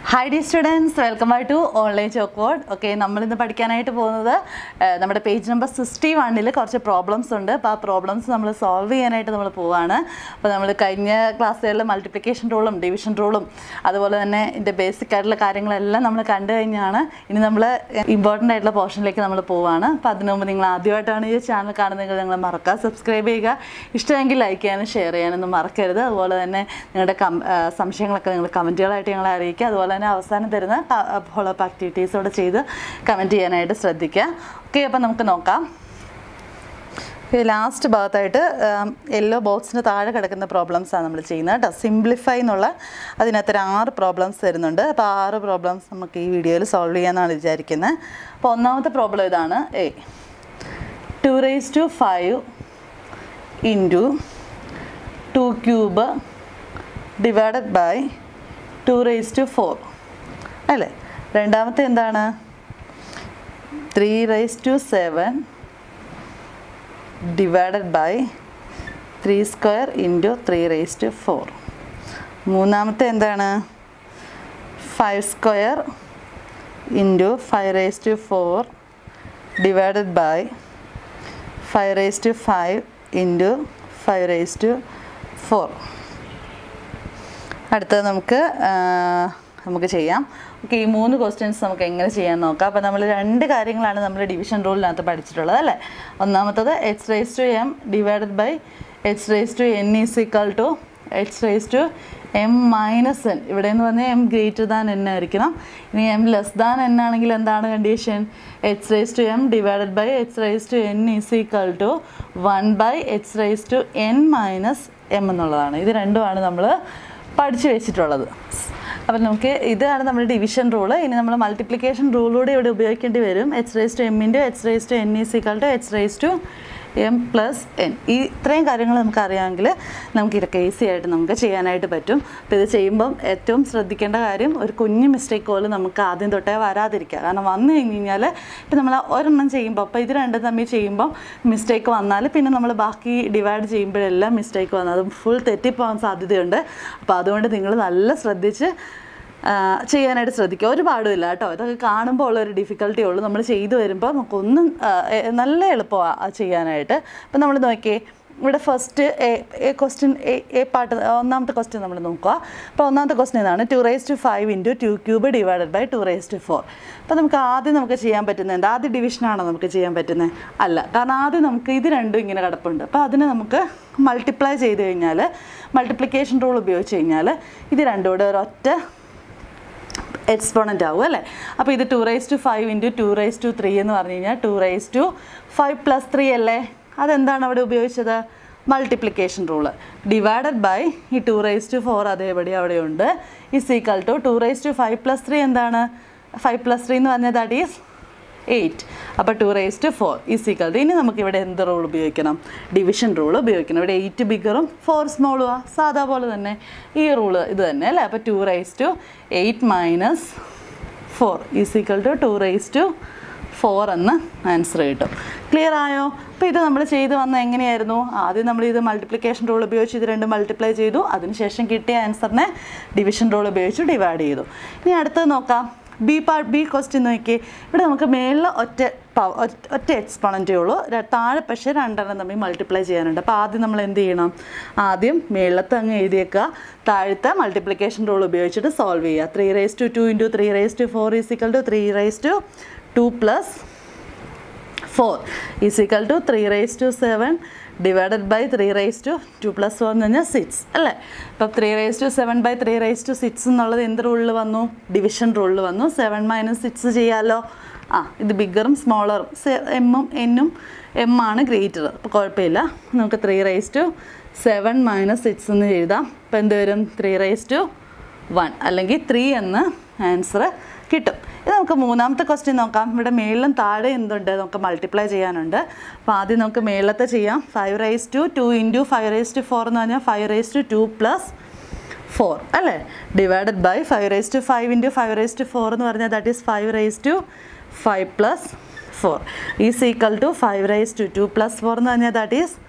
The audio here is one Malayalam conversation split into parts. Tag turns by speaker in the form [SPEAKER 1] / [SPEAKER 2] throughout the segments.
[SPEAKER 1] hi the students welcome back to online chalk board okay നമ്മളിന്ന് പഠിക്കാനായിട്ട് പോകുന്നത് ഏഹ്, നമ്മുടെ പേജ് നമ്പർ സിക്സ്റ്റി വണ്ണിൽ കുറച്ച് പ്രോബ്ലംസ് ഉണ്ട് അപ്പോൾ ആ പ്രോബ്ലംസ് നമ്മൾ സോൾവ് ചെയ്യാനായിട്ട് നമ്മൾ പോവാണ് അപ്പോൾ നമ്മൾ കഴിഞ്ഞ ക്ലാസ്സുകളിൽ മൾട്ടിപ്ലിക്കേഷൻ റൂളും ഡിവിഷൻ റൂളും അതുപോലെ തന്നെ ഇതിൻ്റെ ബേസിക് ആയിട്ടുള്ള കാര്യങ്ങളെല്ലാം നമ്മൾ കണ്ടു കഴിഞ്ഞാണ് ഇനി നമ്മൾ ഇമ്പോർട്ടൻ്റ് ആയിട്ടുള്ള പോർഷനിലേക്ക് നമ്മൾ പോവാണ് അപ്പോൾ അതിനു മുമ്പ് നിങ്ങൾ ആദ്യമായിട്ടാണ് ഈ ചാനൽ കാണുന്നതെങ്കിൽ നിങ്ങൾ മറക്കുക സബ്സ്ക്രൈബ് ചെയ്യുക ഇഷ്ടമെങ്കിൽ ലൈക്ക് ചെയ്യാനും ഷെയർ ചെയ്യാനൊന്നും മറക്കരുത് അതുപോലെ തന്നെ നിങ്ങളുടെ കം ആ, സംശയങ്ങളൊക്കെ നിങ്ങൾ കമൻറ്റുകളായിട്ട് ഞങ്ങളെ അറിയിക്കുക അതുപോലെ തന്നെ അവസാനം തരുന്ന ഫോളോ അപ്പ് ആക്ടിവിറ്റീസോടെ ചെയ്ത് കമൻറ്റ് ചെയ്യാനായിട്ട് ശ്രദ്ധിക്കുക ഓക്കെ അപ്പോൾ നമുക്ക് നോക്കാം ലാസ്റ്റ് ഭാഗത്തായിട്ട് യെല്ലോ ബോക്സിന് താഴെ കിടക്കുന്ന പ്രോബ്ലംസാണ് നമ്മൾ ചെയ്യുന്നത് കേട്ടോ സിംപ്ലിഫൈ എന്നുള്ള അതിനകത്ത് ഒരു ആറ് പ്രോബ്ലംസ് വരുന്നുണ്ട് അപ്പോൾ ആ ആറ് പ്രോബ്ലംസ് നമുക്ക് ഈ വീഡിയോയിൽ സോൾവ് ചെയ്യാമെന്നാണ് വിചാരിക്കുന്നത് അപ്പോൾ ഒന്നാമത്തെ പ്രോബ്ലം ഇതാണ് a two raise to five into two cube divided by two raise to four അല്ലേ രണ്ടാമത്തെ എന്താണ് three raise to seven divided by three square into three raise to four മൂന്നാമത്തെ എന്താണ് five square into five raise to four divided by five raise to five into five raise to four അടുത്തത് നമുക്ക് ആ, നമുക്ക് ചെയ്യാം ഓക്കെ ഈ മൂന്ന് ക്വസ്റ്റ്യൻസ് നമുക്ക് എങ്ങനെ ചെയ്യാൻ നോക്കാം അപ്പോൾ നമ്മൾ രണ്ട് കാര്യങ്ങളാണ് നമ്മൾ ഡിവിഷൻ റൂളിനകത്ത് പഠിച്ചിട്ടുള്ളത് അല്ലേ ഒന്നാമത്തത് H raise to M divided by H raise to N is equal to H raise to M minus N ഇവിടെ എന്ന് പറഞ്ഞാൽ എം ഗ്രേറ്റർ ദാൻ എൻ ആയിരിക്കണം ഇനി എം ലെസ് ദാൻ എൻ ആണെങ്കിൽ എന്താണ് condition H raise to M divided by H raise to N is equal to one by H raise to N minus M എന്നുള്ളതാണ് ഇത് രണ്ടുമാണ് നമ്മൾ പഠിച്ചു വെച്ചിട്ടുള്ളത് അപ്പം നമുക്ക് ഇതാണ് നമ്മുടെ ഡിവിഷൻ റൂള് ഇനി നമ്മൾ മൾട്ടിപ്ലിക്കേഷൻ റൂളൂടെ ഇവിടെ ഉപയോഗിക്കേണ്ടി വരും എച്ച് റേസ് ടു എമ്മിൻ്റെ H raise to N is equal to H raise to M plus N ഈ ഇത്രയും കാര്യങ്ങൾ നമുക്ക് അറിയാമെങ്കിൽ നമുക്ക് ഇതൊക്കെ ഈസി ആയിട്ട് നമുക്ക് ചെയ്യാനായിട്ട് പറ്റും അപ്പോൾ ഇത് ചെയ്യുമ്പം ഏറ്റവും ശ്രദ്ധിക്കേണ്ട കാര്യം ഒരു കുഞ്ഞു മിസ്റ്റേക്ക് പോലും നമുക്ക് ആദ്യം തൊട്ടേ വരാതിരിക്കുക കാരണം വന്നു കഴിഞ്ഞ് കഴിഞ്ഞാൽ ഇപ്പം നമ്മൾ ഒരെണ്ണം ചെയ്യുമ്പോൾ അപ്പോൾ ഇത് രണ്ടും തമ്മിൽ ചെയ്യുമ്പോൾ മിസ്റ്റേക്ക് വന്നാൽ പിന്നെ നമ്മൾ ബാക്കി ഡിവൈഡ് ചെയ്യുമ്പോഴെല്ലാം മിസ്റ്റേക്ക് വന്നത് അത് ഫുൾ തെറ്റിപ്പോകാൻ സാധ്യതയുണ്ട് അപ്പോൾ അതുകൊണ്ട് നിങ്ങൾ നല്ല ശ്രദ്ധിച്ച് ആ, ചെയ്യാനായിട്ട് ശ്രദ്ധിക്കുക ഒരു പാടുമില്ല കേട്ടോ ഇതൊക്കെ കാണുമ്പോൾ ഉള്ളൊരു ഡിഫിക്കൽട്ടി ഉള്ളൂ നമ്മൾ ചെയ്തു വരുമ്പോൾ നമുക്കൊന്നും ആ, എ- നല്ല എളുപ്പമാണ് ചെയ്യാനായിട്ട് അപ്പം നമ്മൾ നോക്കിയേ ഇവിടെ first A question A part ഒന്നാമത്തെ ക്വസ്റ്റ്യൻ നമ്മൾ നോക്കുക അപ്പോൾ ഒന്നാമത്തെ ക്വസ്റ്റ്യൻ ഇതാണ് two raise to five into two cube divided by two raise to four അപ്പോൾ നമുക്ക് ആദ്യം നമുക്ക് ചെയ്യാൻ പറ്റുന്നത് എന്താ ആദ്യം ഡിവിഷനാണോ നമുക്ക് ചെയ്യാൻ പറ്റുന്നത് അല്ല കാരണം ആദ്യം നമുക്ക് ഇത് രണ്ടും ഇങ്ങനെ കിടപ്പുണ്ട് അപ്പോൾ അതിന് നമുക്ക് മൾട്ടിപ്ലൈ ചെയ്ത് കഴിഞ്ഞാൽ മൾട്ടിപ്ലിക്കേഷൻ റൂൾ ഉപയോഗിച്ച് കഴിഞ്ഞാൽ ഇത് രണ്ടും കൂടെ ഒരൊറ്റ എക്സ്പോണൻ്റ് ആവും അല്ലേ അപ്പോൾ ഇത് two raise to five into two raise to three എന്ന് പറഞ്ഞു കഴിഞ്ഞാൽ two raise to five plus three അല്ലേ അതെന്താണ് അവിടെ ഉപയോഗിച്ചത് മൾട്ടിപ്ലിക്കേഷൻ റൂള് ഡിവൈഡഡ് ബൈ ഈ ടു റേസ് ടു ഫോർ അതേപടി അവിടെയുണ്ട് is equal to two raise to five plus three എന്താണ് ഫൈവ് പ്ലസ് ത്രീ എന്ന് പറഞ്ഞാൽ ദാറ്റ് ഈസ് എയ്റ്റ് അപ്പോൾ two raise to four is equal ഇനി നമുക്ക് ഇവിടെ എന്ത് റൂൾ ഉപയോഗിക്കണം ഡിവിഷൻ റൂൾ ഉപയോഗിക്കണം ഇവിടെ എയ്റ്റ് ബിഗറും ഫോർ സ്മോളും ആ സാധാ പോലെ തന്നെ ഈ റൂള് ഇത് തന്നെ അല്ലേ അപ്പോൾ two raise to eight minus four is equal to two raise to four എന്ന് ആൻസർ കിട്ടും ക്ലിയർ ആയോ അപ്പോൾ ഇത് നമ്മൾ ചെയ്ത് വന്ന എങ്ങനെയായിരുന്നു ആദ്യം നമ്മൾ ഇത് മൾട്ടിപ്ലിക്കേഷൻ റൂൾ ഉപയോഗിച്ച് ഇത് രണ്ടും മൾട്ടിപ്ലൈ ചെയ്തു അതിനുശേഷം കിട്ടിയ ആൻസറിനെ ഡിവിഷൻ റൂൾ ഉപയോഗിച്ച് ഡിവൈഡ് ചെയ്തു ഇനി അടുത്തത് നോക്കാം ബി പാർട്ട് ബി ക്വസ്റ്റ്യൻ നോക്കി ഇവിടെ നമുക്ക് മേളിൽ ഒറ്റ പവ ഒറ്റ- ഒറ്റ എക്സ്പോണൻറ്റേ ഉള്ളൂ ര- താഴെ പക്ഷേ രണ്ടെണ്ണം തമ്മിൽ മൾട്ടിപ്ലൈ ചെയ്യാനുണ്ട് അപ്പോൾ ആദ്യം നമ്മൾ എന്ത് ചെയ്യണം ആദ്യം മേളത്ത് അങ്ങ് എഴുതിയേക്കുക താഴത്തെ മൾട്ടിപ്ലിക്കേഷൻ റൂൾ ഉപയോഗിച്ചിട്ട് സോൾവ് ചെയ്യുക three raise to two into three raise to four is equal to three raise to two plus four is equal to three raise to seven divided by three raise to two plus four എന്ന് പറഞ്ഞാൽ സിക്സ് അല്ലേ അപ്പം three raise to seven by three raise to six എന്നുള്ളത് എന്ത് റൂളിൽ വന്നു ഡിവിഷൻ റൂളിൽ വന്നു സെവൻ മൈനസ് സിക്സ് ചെയ്യാമല്ലോ ആ ഇത് ബിഗറും സ്മോളറും എമ്മും എന്നും എം ആണ് ഗ്രേറ്റർ അപ്പോൾ കുഴപ്പമില്ല നമുക്ക് three raise to seven minus six എന്ന് എഴുതാം അപ്പോൾ എന്ത് വരും ത്രീ റേസ് ടു വൺ അല്ലെങ്കിൽ ത്രീ എന്ന് ആൻസർ കിട്ടും ഇത് നമുക്ക് മൂന്നാമത്തെ ക്വസ്റ്റ്യൻ നോക്കാം ഇവിടെ മേളിലും താഴെ എന്തുണ്ട് നമുക്ക് മൾട്ടിപ്ലൈ ചെയ്യാനുണ്ട് അപ്പോൾ ആദ്യം നമുക്ക് മേളത്തെ ചെയ്യാം five raise to two into five raise to four എന്ന് പറഞ്ഞാൽ five raise to two plus four അല്ലേ divided by five raise to five into five raise to four എന്ന് പറഞ്ഞാൽ that is five raise to five plus four is equal to five raise to two plus four എന്ന് പറഞ്ഞാൽ ദാറ്റ് ഈസ്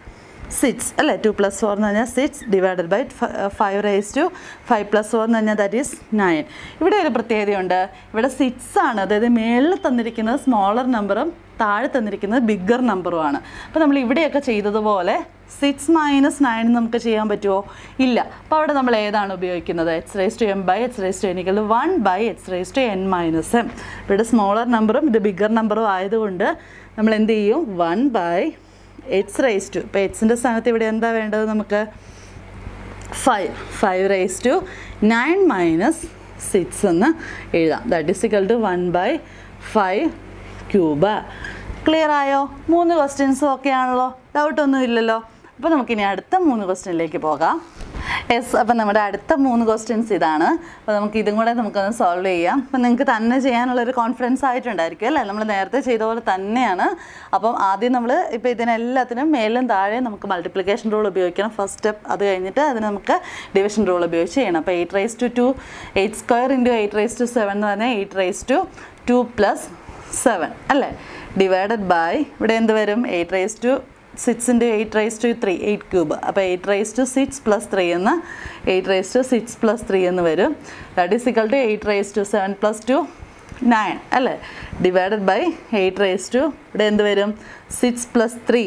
[SPEAKER 1] സിക്സ് അല്ലേ ടു പ്ലസ് ഫോർ എന്ന് പറഞ്ഞാൽ six divided by five raise to five plus four എന്ന് പറഞ്ഞാൽ ദാറ്റ് ഈസ് നയൻ ഇവിടെ ഒരു പ്രത്യേകതയുണ്ട് ഇവിടെ സിക്സ് ആണ് അതായത് മേളിൽ തന്നിരിക്കുന്നത് സ്മോളർ നമ്പറും താഴെ തന്നിരിക്കുന്നത് ബിഗ്ഗർ നമ്പറുമാണ് അപ്പോൾ നമ്മൾ ഇവിടെയൊക്കെ ചെയ്തതുപോലെ സിക്സ് മൈനസ് നയൻ നമുക്ക് ചെയ്യാൻ പറ്റുമോ ഇല്ല അപ്പോൾ അവിടെ നമ്മൾ ഏതാണ് ഉപയോഗിക്കുന്നത് X raise to M by X raise to is equal one by X raise to N minus M ഇവിടെ സ്മോളർ നമ്പറും ഇത് ബിഗ്ഗർ നമ്പറും ആയതുകൊണ്ട് നമ്മൾ എന്ത് ചെയ്യും one by X raise to ഇപ്പോൾ എക്സിൻ്റെ സ്ഥാനത്ത് ഇവിടെ എന്താ വേണ്ടത് നമുക്ക് five five raise to nine minus six എന്ന് എഴുതാം that is equal to one by five cube clear ആയോ മൂന്ന് ക്വസ്റ്റ്യൻസും ഒക്കെ ആണല്ലോ ഡൗട്ടൊന്നും ഇല്ലല്ലോ അപ്പോൾ നമുക്കിനി അടുത്ത മൂന്ന് ക്വസ്റ്റ്യനിലേക്ക് പോകാം യെസ് അപ്പം നമ്മുടെ അടുത്ത മൂന്ന് ക്വസ്റ്റ്യൻസ് ഇതാണ് അപ്പോൾ നമുക്ക് ഇതും കൂടെ നമുക്കൊന്ന് സോൾവ് ചെയ്യാം അപ്പം നിങ്ങൾക്ക് തന്നെ ചെയ്യാനുള്ളൊരു കോൺഫിഡൻസ് ആയിട്ടുണ്ടായിരിക്കും അല്ലേ നമ്മൾ നേരത്തെ ചെയ്ത പോലെ തന്നെയാണ് അപ്പം ആദ്യം നമ്മൾ ഇപ്പോൾ ഇതിനെല്ലാത്തിനും മേലും താഴെ നമുക്ക് മൾട്ടിപ്ലിക്കേഷൻ റൂൾ ഉപയോഗിക്കണം ഫസ്റ്റ് സ്റ്റെപ്പ് അത് കഴിഞ്ഞിട്ട് അതിന് നമുക്ക് ഡിവിഷൻ റൂൾ ഉപയോഗിച്ച് ചെയ്യണം അപ്പോൾ eight raise to two eight square into eight raise to seven എന്ന് പറഞ്ഞാൽ eight raise to two plus seven അല്ലേ ഡിവൈഡഡ് ബൈ ഇവിടെ എന്ത് വരും eight raise to six into eight raise to three eight cube അപ്പോൾ eight raise to six plus three എന്ന് eight raise to six plus three എന്ന് വരും that is equal to eight raise to seven plus two nine അല്ലേ divided by eight raise to ഇവിടെ എന്ത് വരും സിക്സ് പ്ലസ് ത്രീ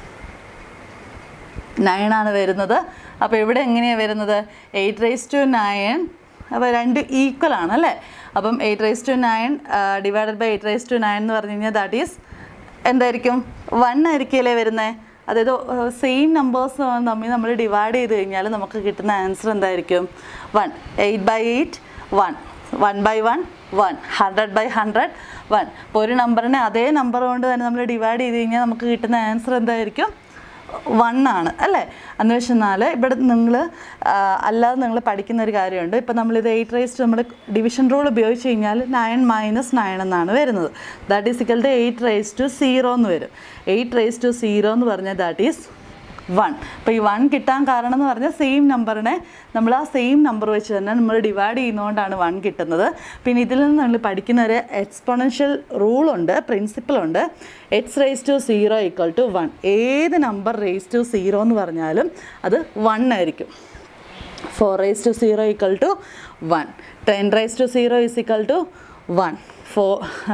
[SPEAKER 1] നയൻ ആണ് വരുന്നത് അപ്പോൾ ഇവിടെ എങ്ങനെയാണ് വരുന്നത് എയ്റ്റ് റൈസ് ടു നയൻ അപ്പോൾ രണ്ട് ഈക്വൽ ആണ് അല്ലേ അപ്പം eight raise to nine divided by eight raise to nine എന്ന് പറഞ്ഞു കഴിഞ്ഞാൽ ദാറ്റ് ഈസ് എന്തായിരിക്കും വൺ ആയിരിക്കില്ലേ വരുന്നത് അതായത് സെയിം നമ്പേഴ്സ് തമ്മിൽ നമ്മൾ ഡിവൈഡ് ചെയ്ത് കഴിഞ്ഞാൽ നമുക്ക് കിട്ടുന്ന ആൻസർ എന്തായിരിക്കും one eight by eight one one by one one hundred by hundred one ഇപ്പോൾ ഒരു നമ്പറിനെ അതേ നമ്പർ കൊണ്ട് തന്നെ നമ്മൾ ഡിവൈഡ് ചെയ്ത് കഴിഞ്ഞാൽ നമുക്ക് കിട്ടുന്ന ആൻസർ എന്തായിരിക്കും വൺ ആണ് അല്ലേ എന്ന് വെച്ചെന്നാൽ ഇവിടെ നിങ്ങൾ അല്ലാതെ നിങ്ങൾ പഠിക്കുന്ന ഒരു കാര്യമുണ്ട് ഇപ്പം നമ്മളിത് എയ്റ്റ് റേസ്റ്റ് നമ്മൾ ഡിവിഷൻ റൂൾ ഉപയോഗിച്ച് കഴിഞ്ഞാൽ നയൻ മൈനസ് നയൻ എന്നാണ് വരുന്നത് that is equal to eight raise to zero എന്ന് വരും എയ്റ്റ് റേസ് ടു സീറോ എന്ന് പറഞ്ഞാൽ ദാറ്റ് ഈസ് വൺ അപ്പോൾ ഈ വൺ കിട്ടാൻ കാരണം എന്ന് പറഞ്ഞാൽ സെയിം നമ്പറിനെ നമ്മൾ ആ സെയിം നമ്പർ വെച്ച് തന്നെ നമ്മൾ ഡിവൈഡ് ചെയ്യുന്നതുകൊണ്ടാണ് വൺ കിട്ടുന്നത് പിന്നെ ഇതിൽ നിന്ന് നമ്മൾ പഠിക്കുന്ന ഒരു എക്സ്പൊണൻഷ്യൽ റൂളുണ്ട് പ്രിൻസിപ്പിളുണ്ട് X raise to zero equal to one ഏത് നമ്പർ റേസ് ടു സീറോ എന്ന് പറഞ്ഞാലും അത് വൺ ആയിരിക്കും four raise to zero equal to one ten raise to zero is equal to one four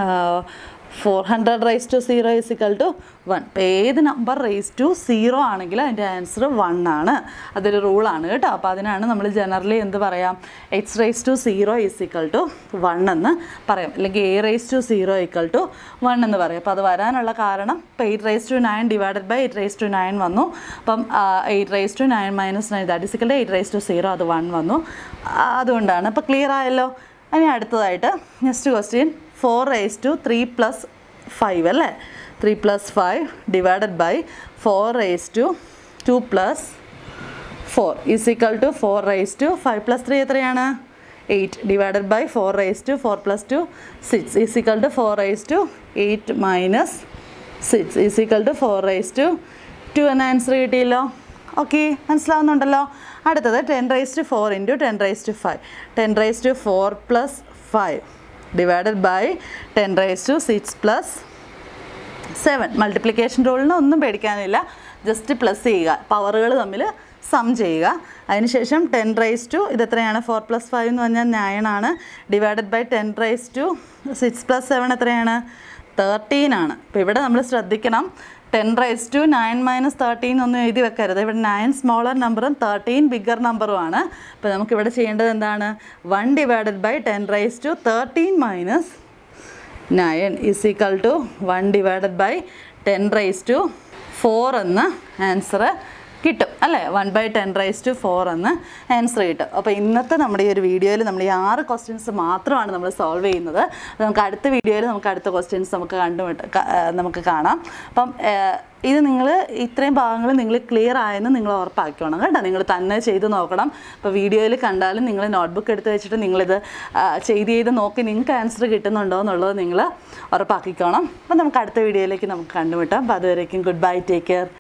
[SPEAKER 1] four hundred raise to zero is equal to one അപ്പോൾ ഏത് നമ്പർ റേസ് ടു സീറോ ആണെങ്കിൽ അതിൻ്റെ ആൻസർ വൺ ആണ് അതൊരു റൂളാണ് കേട്ടോ അപ്പോൾ അതിനാണ് നമ്മൾ ജനറലി എന്ത് പറയാം X raise to zero is equal to one എന്ന് പറയാം അല്ലെങ്കിൽ A raise to zero equal to one എന്ന് പറയും അപ്പോൾ അത് വരാനുള്ള കാരണം ഇപ്പോൾ eight raise to nine divided by eight raise to nine വന്നു അപ്പം eight raise to nine minus nine that is equal eight raise to zero അത് വൺ വന്നു ആ, അതുകൊണ്ടാണ് അപ്പോൾ ക്ലിയർ ആയല്ലോ ഇനി അടുത്തതായിട്ട് next question four raise to three plus five അല്ലേ three plus five divided by four raise to two plus four is equal to four raise to five plus three എത്രയാണ് eight divided by four raise to four plus two six is equal to four raise to eight minus six is equal to four raise to two എന്ന ആൻസർ കിട്ടിയല്ലോ ഓക്കെ മനസ്സിലാവുന്നുണ്ടല്ലോ അടുത്തത് ten raise to four into ten raise to five ten raise to four plus five divided by ten raise to six plus seven multiplication റൂളിന് ഒന്നും പേടിക്കാനില്ല ജസ്റ്റ് പ്ലസ് ചെയ്യുക പവറുകൾ തമ്മിൽ സം ചെയ്യുക അതിനുശേഷം ടെൻ റൈസ് ടു ഇത് എത്രയാണ് ഫോർ പ്ലസ് ഫൈവ് എന്ന് പറഞ്ഞാൽ നയൻ ആണ് divided by ten raise to six plus seven എത്രയാണ് തേർട്ടീൻ ആണ് അപ്പോൾ ഇവിടെ നമ്മൾ ശ്രദ്ധിക്കണം ten raise to nine minus thirteen ഒന്നും എഴുതി വെക്കരുത് ഇവിടെ നയൻ സ്മോളർ നമ്പറും തേർട്ടീൻ ബിഗ്ഗർ നമ്പറുമാണ് അപ്പോൾ നമുക്കിവിടെ ചെയ്യേണ്ടത് എന്താണ് one divided by ten raise to thirteen minus nine is equal to one divided by ten raise to four എന്ന് ആൻസർ കിട്ടും അല്ലേ one by ten raise to four എന്ന് ആൻസർ കിട്ടും അപ്പോൾ ഇന്നത്തെ നമ്മുടെ ഈ ഒരു വീഡിയോയിൽ നമ്മൾ ഈ ആറ് ക്വസ്റ്റ്യൻസ് മാത്രമാണ് നമ്മൾ സോൾവ് ചെയ്യുന്നത് അത് നമുക്ക് അടുത്ത വീഡിയോയിൽ നമുക്ക് അടുത്ത ക്വസ്റ്റ്യൻസ് നമുക്ക് കണ്ടുമുട്ട ക- ആ, നമുക്ക് കാണാം അപ്പം ആ, ഇത് നിങ്ങൾ ഇത്രയും ഭാഗങ്ങൾ നിങ്ങൾ ക്ലിയർ ആയെന്ന് നിങ്ങൾ ഉറപ്പാക്കണം കേട്ടോ നിങ്ങൾ തന്നെ ചെയ്ത് നോക്കണം അപ്പോൾ വീഡിയോയിൽ കണ്ടാലും നിങ്ങൾ നോട്ട്ബുക്ക് എടുത്ത് വെച്ചിട്ട് നിങ്ങളിത് ആ, ചെയ്ത് ചെയ്ത് നോക്കി നിങ്ങൾക്ക് ആൻസർ കിട്ടുന്നുണ്ടോ എന്നുള്ളത് നിങ്ങൾ ഉറപ്പാക്കിക്കോണം അപ്പോൾ നമുക്ക് അടുത്ത വീഡിയോയിലേക്ക് നമുക്ക് കണ്ടുമുട്ടാം അപ്പോൾ അതുവരേക്കും ഗുഡ് ബൈ ടേക്ക് കെയർ